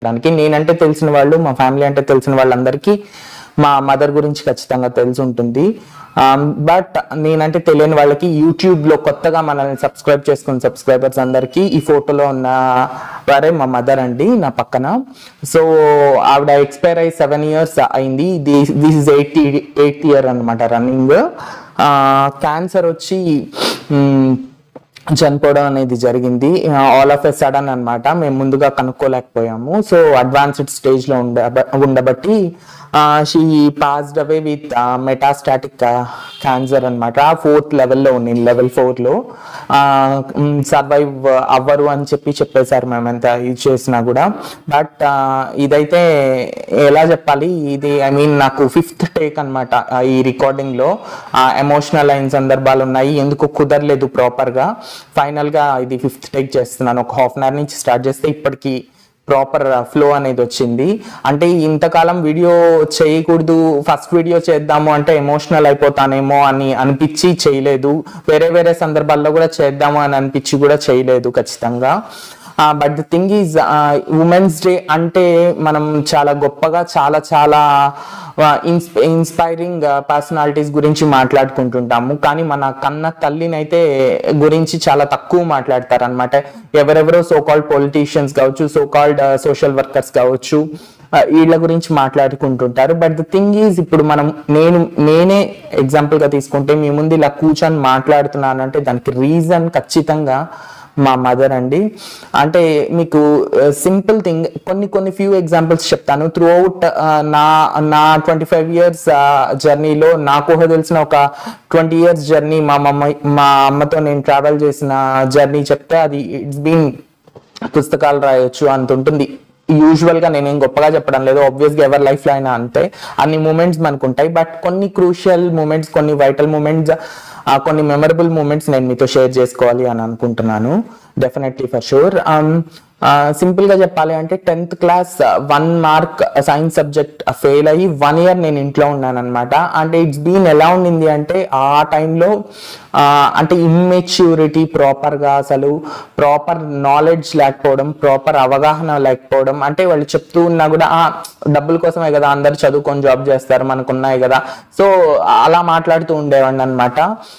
దానికి నేనంటే తెలిసిన వాళ్ళు మా ఫ్యామిలీ అంటే తెలిసిన వాళ్ళందరికీ మా మదర్ గురించి ఖచ్చితంగా తెలిసి ఉంటుంది బట్ నేనంటే తెలియని వాళ్ళకి యూట్యూబ్ లో కొత్తగా మనల్ని సబ్స్క్రైబ్ చేసుకున్న సబ్స్క్రైబర్స్ అందరికీ ఈ ఫోటోలో ఉన్న వారే మా మదర్ అండి నా పక్కన సో ఆవిడ ఎక్స్పైర్ అయ్యి సెవెన్ ఇయర్స్ అయింది this is eight eighth year అనమాట రన్నింగ్ క్యాన్సర్ వచ్చి మ్, చనిపోవడం అనేది జరిగింది ఆల్ ఆఫ్ ఎ సడన్ అన్నమాట మేము ముందుగా కనుక్కోలేకపోయాము సో అడ్వాన్స్డ్ స్టేజ్ లో ఉండ ఉండబట్టి she passed away with metastatic cancer అనమాట ఫోర్త్ లెవెల్లో ఉంది లెవెల్ ఫోర్లో సర్వైవ్ అవ్వరు అని చెప్పి చెప్పేశారు మేము ఎంత ఇది చేసినా కూడా బట్ ఇదైతే ఎలా చెప్పాలి ఇది ఐ మీన్ నాకు ఫిఫ్త్ టేక్ అనమాట ఈ రికార్డింగ్ లో ఎమోషనల్ అయిన సందర్భాలు ఉన్నాయి ఎందుకు కుదరలేదు ప్రాపర్ గా ఫైనల్ గా ఇది ఫిఫ్త్ టేక్ చేస్తున్నాను ఒక హాఫ్ అన్ అవర్ నుంచి స్టార్ట్ చేస్తే ఇప్పటికి ప్రాపర్ ఫ్లో అనేది వచ్చింది అంటే ఇంతకాలం వీడియో చేయకూడదు ఫస్ట్ వీడియో చేద్దాము అంటే ఎమోషనల్ అయిపోతానేమో అని అనిపించి చేయలేదు వేరే వేరే సందర్భాల్లో కూడా చేద్దాము అని అనిపించి కూడా చేయలేదు ఖచ్చితంగా but the thing is women's day అంటే మనం చాలా గొప్పగా చాలా చాలా ఇన్స్పైరింగ్ పర్సనాలిటీస్ గురించి మాట్లాడుకుంటుంటాము కానీ మన కన్న తల్లిని అయితే గురించి చాలా తక్కువ మాట్లాడతారు అనమాట ఎవరెవరో సో కాల్డ్ పొలిటీషియన్స్ కావచ్చు సో కాల్డ్ సోషల్ వర్కర్స్ కావచ్చు ఆ, వీళ్ళ గురించి మాట్లాడుకుంటుంటారు బట్ ద థింగ్ ఈజ్ ఇప్పుడు మనం నేను నేనే ఎగ్జాంపుల్ గా తీసుకుంటే మీ ముందు ఇలా కూర్చొని మాట్లాడుతున్నానంటే దానికి రీజన్ ఖచ్చితంగా మా మదర్ అండి అంటే మీకు సింపుల్ థింగ్ కొన్ని కొన్ని ఫ్యూ ఎగ్జాంపుల్స్ చెప్తాను త్రూ అవుట్ నా నా ట్వంటీ ఫైవ్ ఇయర్స్ జర్నీలో నాకు ఊహ తెలిసిన ఒక ట్వంటీ ఇయర్స్ జర్నీ మా మమ్మ మా అమ్మతో నేను ట్రావెల్ చేసిన జర్నీ చెప్తే అది ఇట్స్ బీన్ పుస్తకాలు రాయొచ్చు అంత ఉంటుంది యూజువల్ గా నేనేం గొప్పగా చెప్పడం లేదు ఆబ్వియస్ గా ఎవరి లైఫ్ లో అయినా అంతే అన్ని మూమెంట్స్ మనకు ఉంటాయి బట్ కొన్ని క్రూషియల్ మూమెంట్స్ కొన్ని వైటల్ మూమెంట్స్ కొన్ని మెమరబుల్ మూమెంట్స్ నేను మీతో షేర్ చేసుకోవాలి అని అనుకుంటున్నాను డెఫినెట్లీ ఫర్ షూర్ సింపుల్ గా చెప్పాలి అంటే tenth class one mark science subject fail అయ్యి వన్ ఇయర్ నేను ఇంట్లో ఉన్నాను అనమాట అంటే ఇట్స్ బీన్ ఎలా ఉండింది అంటే ఆ టైంలో అంటే ఇమ్మెచ్యూరిటీ ప్రాపర్ గా అసలు ప్రాపర్ నాలెడ్జ్ లేకపోవడం ప్రాపర్ అవగాహన లేకపోవడం అంటే వాళ్ళు చెప్తూ ఉన్నా కూడా "ఆ, డబ్బుల కోసమే కదా అందరు చదువుకొని జాబ్ చేస్తారు మనకున్నాయి కదా సో అలా మాట్లాడుతూ ఉండేవాడిని అనమాట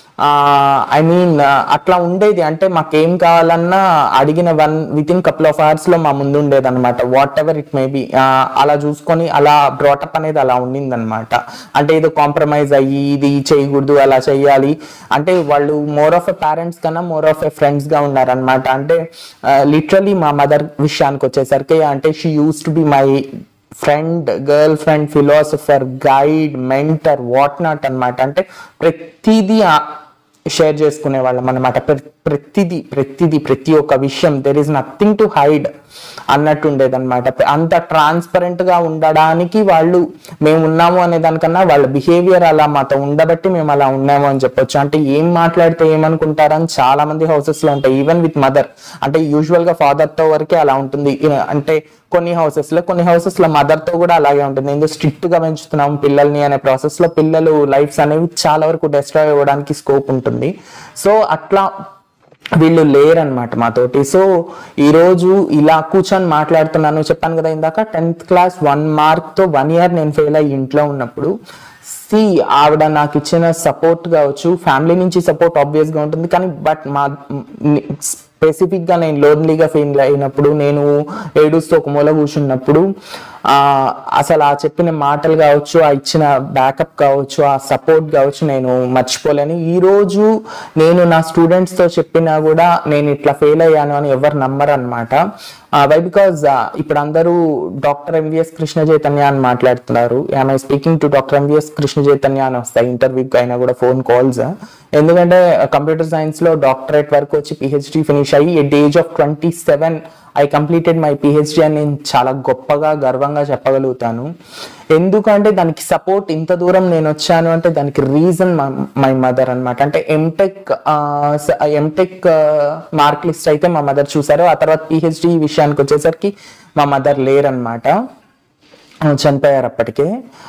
ఐ మీన్ అట్లా ఉండేది అంటే మాకేం కావాలన్నా అడిగిన one within couple of hours లో మా ముందు ఉండేది అనమాట whatever it may be అలా చూసుకొని అలా బ్రాటప్ అనేది అలా ఉండింది అనమాట అంటే ఏదో కాంప్రమైజ్ అయ్యి ఇది చేయకూడదు అలా చెయ్యాలి అంటే వాళ్ళు మోర్ ఆఫ్ ఎ పేరెంట్స్ కన్నా మోర్ ఆఫ్ ఎ ఫ్రెండ్స్ గా ఉన్నారనమాట అంటే లిటరలీ మా మదర్ విషయానికి వచ్చేసరికి అంటే she used to be my friend girlfriend philosopher guide mentor what not అన్నమాట అంటే ప్రతిదీ షేర్ చేసుకునే వాళ్ళం అనమాట ప్రతిదీ ప్రతిదీ ప్రతి ఒక్క విషయం there is nothing to hide అన్నట్టు ఉండేదన్నమాట అంత ట్రాన్స్పరెంట్ గా ఉండడానికి వాళ్ళు మేము ఉన్నాము అనే దానికన్నా వాళ్ళ బిహేవియర్ అలా మాతో ఉండబట్టి మేము అలా ఉన్నాము అని చెప్పొచ్చు అంటే ఏం మాట్లాడితే ఏమనుకుంటారని చాలా మంది హౌసెస్ లో ఉంటాయి ఈవెన్ విత్ మదర్ అంటే యూజువల్ గా ఫాదర్ తో వరకే అలా ఉంటుంది ఇ- అంటే కొన్ని హౌసెస్ లో కొన్ని హౌసెస్ లో మదర్ తో కూడా అలాగే ఉంటుంది ఎందుకు స్ట్రిక్ట్ గా పెంచుతున్నాం పిల్లల్ని అనే ప్రాసెస్ లో పిల్లలు లైఫ్స్ అనేవి చాలా వరకు డిస్ట్రాయ్ అవ్వడానికి స్కోప్ ఉంటుంది సో అట్లా వీళ్ళు లేరనమాట మాతోటి సో ఈరోజు ఇలా కూర్చొని మాట్లాడుతున్నాను చెప్పాను కదా ఇందాక టెన్త్ క్లాస్ వన్ మార్క్ తో వన్ ఇయర్ నేను ఫెయిల్ అయ్యి ఇంట్లో ఉన్నప్పుడు సి ఆవిడ నాకు ఇచ్చిన సపోర్ట్ కావచ్చు ఫ్యామిలీ నుంచి సపోర్ట్ ఆబ్వియస్ గా ఉంటుంది కానీ బట్ మా స్పెసిఫిక్ గా నేను లోన్లీగా ఫీల్ అయినప్పుడు నేను ఏడుస్తూ ఒక మూల కూర్చున్నప్పుడు ఆ అసలు ఆ చెప్పిన మాటలు కావచ్చు ఆ ఇచ్చిన బ్యాకప్ కావచ్చు ఆ సపోర్ట్ కావచ్చు నేను మర్చిపోలేను ఈ రోజు నేను నా స్టూడెంట్స్ తో చెప్పినా కూడా నేను ఇట్లా ఫెయిల్ అయ్యాను అని ఎవరు నమ్మరు అనమాట వై బికాజ్ ఇప్పుడు అందరూ డాక్టర్ ఎంవిఎస్ కృష్ణ చైతన్య అని మాట్లాడుతున్నారు I speaking to doctor MVS Krishna Chaitanya అని వస్తాయి ఇంటర్వ్యూకి అయినా కూడా ఫోన్ కాల్స్ ఎందుకంటే కంప్యూటర్ సైన్స్ లో డాక్టరేట్ వరకు వచ్చి పిహెచ్డి ఫినిష్ అయ్యి at age of twenty seven I completed my PhD అని నేను చాలా గొప్పగా గర్వంగా చెప్పగలుగుతాను ఎందుకంటే దానికి సపోర్ట్ ఇంత దూరం నేను వచ్చాను అంటే దానికి రీజన్ మై మదర్ అన్నమాట అంటే ఎంటెక్ ఎంటెక్ మార్క్ లిస్ట్ అయితే మా మదర్ చూసారు ఆ తర్వాత పిహెచ్డి విషయానికి వచ్చేసరికి మా మదర్ లేరనమాట చనిపోయారు అప్పటికే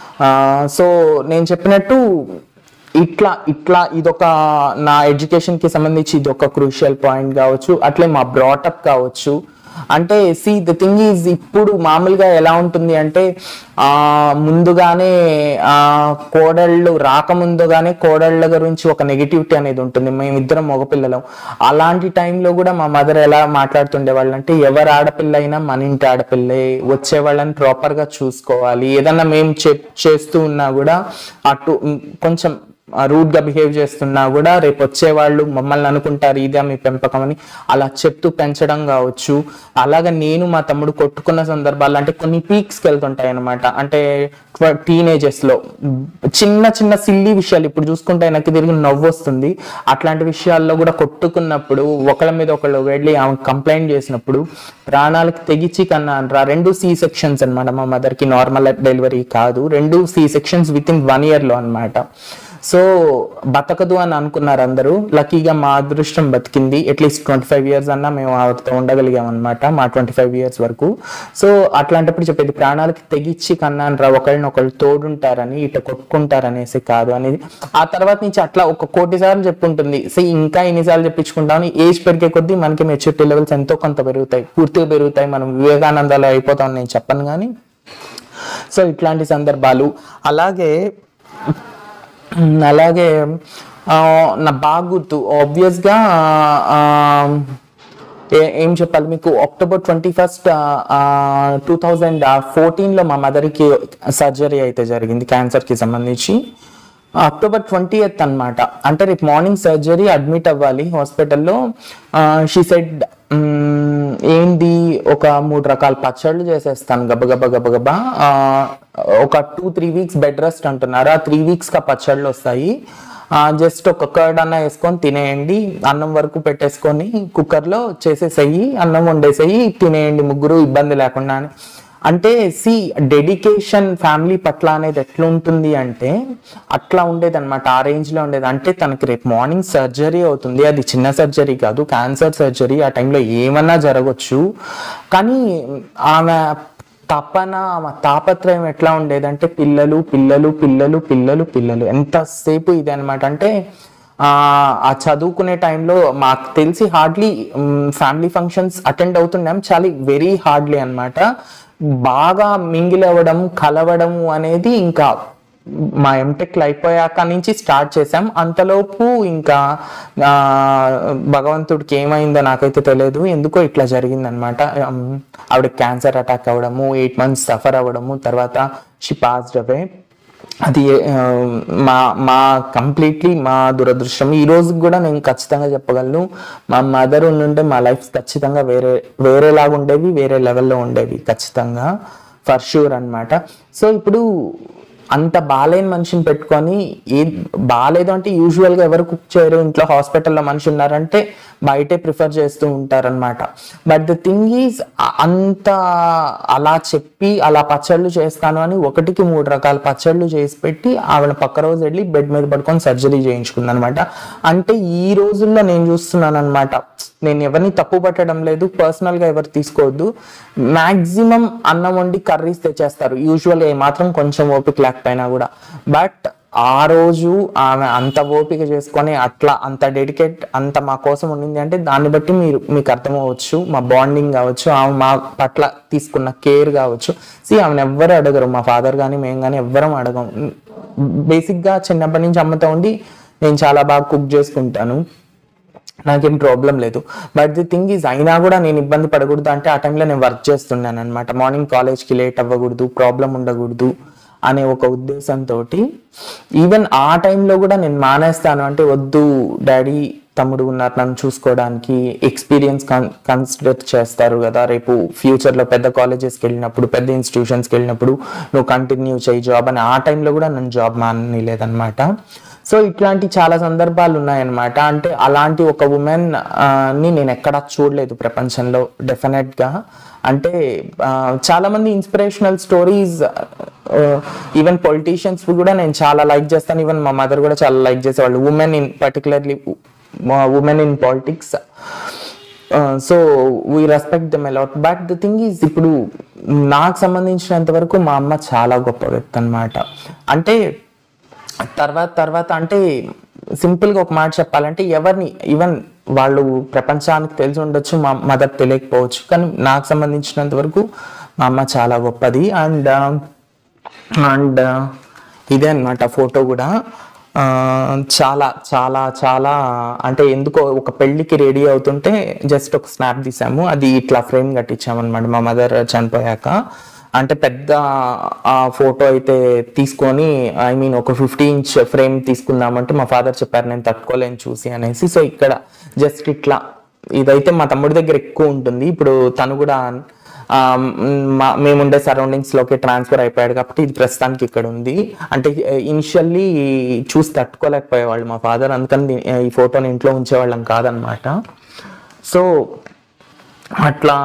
సో నేను చెప్పినట్టు ఇట్లా ఇట్లా ఇదొక నా ఎడ్యుకేషన్ కి సంబంధించి ఇదొక క్రూషియల్ పాయింట్ కావచ్చు అట్లే మా బ్రాటప్ కావచ్చు అంటే సి ద థింగ్ ఈజ్ ఇప్పుడు మామూలుగా ఎలా ఉంటుంది అంటే ఆ ముందుగానే ఆ కోడళ్ళు రాకముందుగానే కోడళ్ళ గురించి ఒక నెగిటివిటీ అనేది ఉంటుంది మేమిద్దరం మగపిల్లలం అలాంటి టైంలో కూడా మా మదర్ ఎలా మాట్లాడుతుండే వాళ్ళు అంటే ఎవరు ఆడపిల్ల అయినా మన ఇంటి ఆడపిల్లే వచ్చే వాళ్ళని ప్రాపర్ గా చూసుకోవాలి ఏదన్నా మేము చె- చేస్తూ ఉన్నా కూడా అటు ఉమ్, కొంచెం రూట్ గా బిహేవ్ చేస్తున్నా కూడా రేపు వచ్చే వాళ్ళు మమ్మల్ని అనుకుంటారు ఇదే మీ పెంపకం అని అలా చెప్తూ పెంచడం కావచ్చు అలాగే నేను మా తమ్ముడు కొట్టుకున్న సందర్భాలు అంటే కొన్ని పీక్స్ కి వెళ్తుంటాయి అనమాట అంటే టీనేజెస్ లో చిన్న చిన్న సిల్లీ విషయాలు ఇప్పుడు చూసుకుంటే నాకు తిరిగి నవ్వు వస్తుంది అట్లాంటి విషయాల్లో కూడా కొట్టుకున్నప్పుడు ఒకళ్ళ మీద ఒకళ్ళు వెళ్ళి ఆమె కంప్లైంట్ చేసినప్పుడు ప్రాణాలకు తెగిచి కన్నా అంటారా రెండు సి సెక్షన్స్ అనమాట మా మదర్ కి నార్మల్ డెలివరీ కాదు రెండు C sections with in one year లో అనమాట సో బతకదు అని అనుకున్నారు అందరూ లక్కీగా మా అదృష్టం బతికింది అట్లీస్ట్ ట్వంటీ ఫైవ్ ఇయర్స్ అన్నా మేము ఆవిడతో ఉండగలిగాం అనమాట మా ట్వంటీ ఫైవ్ ఇయర్స్ వరకు సో అట్లాంటప్పుడు చెప్పేది ప్రాణాలకి తెగిచ్చి కన్నాను రా ఒకళ్ళని ఒకళ్ళు తోడుంటారని ఇట్లా కొట్టుకుంటారనేసి కాదు అనేది ఆ తర్వాత నుంచి అట్లా ఒక కోటి సార్లు చెప్పుంటుంది సో ఇంకా ఎన్నిసార్లు చెప్పించుకుంటామని ఏజ్ పెరిగే కొద్దీ మనకి మెచ్యూరిటీ లెవెల్స్ ఎంతో కొంత పెరుగుతాయి పూర్తిగా పెరుగుతాయి మనం వివేకానందాలు అయిపోతాం నేను చెప్పను కానీ సో ఇట్లాంటి సందర్భాలు అలాగే ఉమ్, అలాగే ఆ, నా బాగా గుర్తు ఆబ్వియస్గా ఏం చెప్పాలి మీకు October twenty first two thousand ఫోర్టీన్లో మా మదర్కి సర్జరీ అయితే జరిగింది క్యాన్సర్కి సంబంధించి అక్టోబర్ ట్వంటీ ఎత్ అనమాట అంటే రేపు మార్నింగ్ సర్జరీ అడ్మిట్ అవ్వాలి హాస్పిటల్లో షీ సెడ్ ఏంటి ఒక మూడు రకాల పచ్చళ్ళు చేసేస్తాను గబగబ గబగబా ఆ, ఒక two three weeks bed rest అంటున్నారు ఆ త్రీ వీక్స్కి ఆ పచ్చళ్ళు వస్తాయి జస్ట్ ఒక కర్డ్ అన్న వేసుకొని తినేయండి అన్నం వరకు పెట్టేసుకొని కుక్కర్లో చేసేసేయి అన్నం వండేసేయి తినేయండి ముగ్గురు ఇబ్బంది లేకుండా అని అంటే సి డెడికేషన్ ఫ్యామిలీ పట్ల అనేది ఎట్లా ఉంటుంది అంటే అట్లా ఉండేది అనమాట ఆ రేంజ్ లో ఉండేది అంటే తనకి రేపు మార్నింగ్ సర్జరీ అవుతుంది అది చిన్న సర్జరీ కాదు క్యాన్సర్ సర్జరీ ఆ టైంలో ఏమన్నా జరగచ్చు కానీ ఆమె తపన ఆమె తాపత్రయం ఎట్లా ఉండేదంటే పిల్లలు పిల్లలు పిల్లలు పిల్లలు పిల్లలు ఎంతసేపు ఇది అనమాట అంటే ఆ ఆ చదువుకునే టైంలో మాకు తెలిసి హార్డ్లీ ఫ్యామిలీ ఫంక్షన్స్ అటెండ్ అవుతున్నాం చాలా వెరీ హార్డ్లీ అన్నమాట బాగా మింగిల్ అవ్వడం కలవడం అనేది ఇంకా మా ఎంటెక్లు అయిపోయాక నుంచి స్టార్ట్ చేసాం అంతలోపు ఇంకా ఆ, భగవంతుడికి ఏమైందో నాకైతే తెలియదు ఎందుకో ఇట్లా జరిగిందనమాట ఆవిడ క్యాన్సర్ అటాక్ అవ్వడము ఎయిట్ మంత్స్ సఫర్ అవ్వడము తర్వాత షీ పాస్డ్ అవే అది ఆ, మా మా కంప్లీట్లీ మా దురదృష్టం ఈ రోజు కూడా నేను ఖచ్చితంగా చెప్పగలను మా మదర్ ఉండుంటే మా లైఫ్ ఖచ్చితంగా వేరే వేరేలాగా ఉండేవి వేరే లెవెల్లో ఉండేవి ఖచ్చితంగా ఫర్ షూర్ అన్నమాట సో ఇప్పుడు అంత బాలేని మనిషిని పెట్టుకొని ఏ బాగాలేదు అంటే యూజువల్గా ఎవరు కుక్ చేయరు ఇంట్లో హాస్పిటల్లో మనిషి ఉన్నారంటే బయటే ప్రిఫర్ చేస్తూ ఉంటారనమాట బట్ ద థింగ్ ఈజ్ అంత అలా చెప్పి అలా పచ్చళ్ళు చేస్తాను అని ఒకటికి మూడు రకాల పచ్చళ్ళు చేసి పెట్టి ఆవిడ పక్క రోజు వెళ్ళి బెడ్ మీద పడుకొని సర్జరీ చేయించుకుంది అనమాట అంటే ఈ రోజుల్లో నేను చూస్తున్నాను అనమాట నేను ఎవరిని తప్పు పట్టడం లేదు పర్సనల్ గా ఎవరు తీసుకోవద్దు మాక్సిమం అన్నం వండి కర్రీస్ తెచ్చేస్తారు యూజువల్ మాత్రం కొంచెం ఓపిక లేకపోయినా కూడా బట్ ఆ రోజు ఆమె అంత ఓపిక చేసుకొని అట్లా అంత డెడికేట్ అంత మా కోసం ఉండింది అంటే దాన్ని బట్టి మీరు మీకు అర్థమవచ్చు మా బాండింగ్ కావచ్చు ఆమె మా పట్ల తీసుకున్న కేర్ కావచ్చు సి ఆమెను ఎవ్వరు అడగరు మా ఫాదర్ కానీ మేము కానీ ఎవ్వరం అడగం బేసిక్గా చిన్నప్పటి నుంచి అమ్మతో ఉండి నేను చాలా బాగా కుక్ చేసుకుంటాను నాకేం ప్రాబ్లం లేదు బట్ ది థింగ్ ఈజ్ అయినా కూడా నేను ఇబ్బంది పడకూడదు అంటే ఆ టైంలో నేను వర్క్ చేస్తున్నాను అనమాట మార్నింగ్ కాలేజ్కి లేట్ అవ్వకూడదు ప్రాబ్లం ఉండకూడదు అనే ఒక ఉద్దేశంతో ఈవెన్ ఆ టైంలో కూడా నేను మానేస్తాను అంటే వద్దు డాడీ తమ్ముడు ఉన్నారు నన్ను చూసుకోవడానికి ఎక్స్పీరియన్స్ కన్సిడర్ చేస్తారు కదా రేపు ఫ్యూచర్లో పెద్ద కాలేజెస్కి వెళ్ళినప్పుడు పెద్ద ఇన్స్టిట్యూషన్స్కి వెళ్ళినప్పుడు నువ్వు కంటిన్యూ చేయి జాబ్ అని ఆ టైంలో కూడా నన్ను జాబ్ మానలేదన్నమాట సో ఇట్లాంటి చాలా సందర్భాలు ఉన్నాయన్నమాట అంటే అలాంటి ఒక ఉమెన్ ని నేను ఎక్కడా చూడలేదు ప్రపంచంలో డెఫినెట్ గా అంటే ఆ, చాలా మంది ఇన్స్పిరేషనల్ స్టోరీస్ ఈవెన్ పొలిటీషియన్స్ కూడా నేను చాలా లైక్ చేస్తాను ఈవెన్ మా మదర్ కూడా చాలా లైక్ చేసేవాళ్ళు women in particularly women in politics so we respect them a lot but the thing is ఇప్పుడు నాకు సంబంధించినంత వరకు మా అమ్మ చాలా గొప్ప వ్యక్తి అనమాట అంటే తర్వాత తర్వాత అంటే సింపుల్గా ఒక మాట చెప్పాలంటే ఎవరిని ఈవెన్ వాళ్ళు ప్రపంచానికి తెలిసి ఉండొచ్చు మా మదర్ తెలియకపోవచ్చు కానీ నాకు సంబంధించినంత వరకు మా అమ్మ చాలా గొప్పది అండ్ అండ్ ఇదే అన్నమాట ఫోటో కూడా ఆ, చాలా చాలా చాలా అంటే ఎందుకో ఒక పెళ్ళికి రెడీ అవుతుంటే జస్ట్ ఒక స్నాప్ తీసాము అది ఇట్లా ఫ్రేమ్ కట్టించామన్నమాట మా మదర్ చనిపోయాక అంటే పెద్ద ఆ ఫోటో అయితే తీసుకొని ఐ మీన్ ఒక ఫిఫ్టీ ఇంచ్ ఫ్రేమ్ తీసుకుందామంటే మా ఫాదర్ చెప్పారు నేను తట్టుకోలేను చూసి అనేసి సో ఇక్కడ జస్ట్ ఇట్లా ఇదైతే మా తమ్ముడి దగ్గర ఎక్కువ ఉంటుంది ఇప్పుడు తను కూడా ఆ, మ్, మా మేముండే సరౌండింగ్స్ లోకి ట్రాన్స్ఫర్ అయిపోయాడు కాబట్టి ఇది ప్రస్తుతానికి ఇక్కడ ఉంది అంటే ఇనిషియల్లీ చూసి తట్టుకోలేకపోయేవాళ్ళు మా ఫాదర్ అందుకని దీ- ఈ ఫోటోని ఇంట్లో ఉంచేవాళ్ళం కాదనమాట సో అట్లా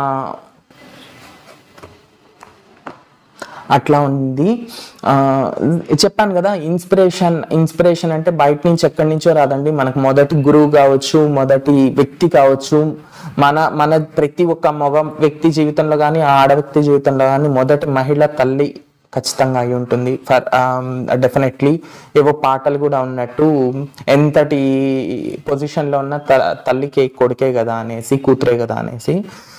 అట్లా ఉంది ఆ, చెప్పాను కదా ఇన్స్పిరేషన్ ఇన్స్పిరేషన్ అంటే బయట నుంచి ఎక్కడి నుంచో రాదండి మనకు మొదటి గురువు కావచ్చు మొదటి వ్యక్తి కావచ్చు మన మన ప్రతి ఒక్క మగ వ్యక్తి జీవితంలో కానీ ఆడ వ్యక్తి జీవితంలో కానీ మొదటి మహిళ తల్లి ఖచ్చితంగా అయి ఉంటుంది ఫర్ డెఫినెట్లీ ఏవో పాటలు కూడా ఉన్నట్టు ఎంతటి పొజిషన్లో ఉన్న త- తల్లికి కొడుకే కదా అనేసి కూతురే కదా అనేసి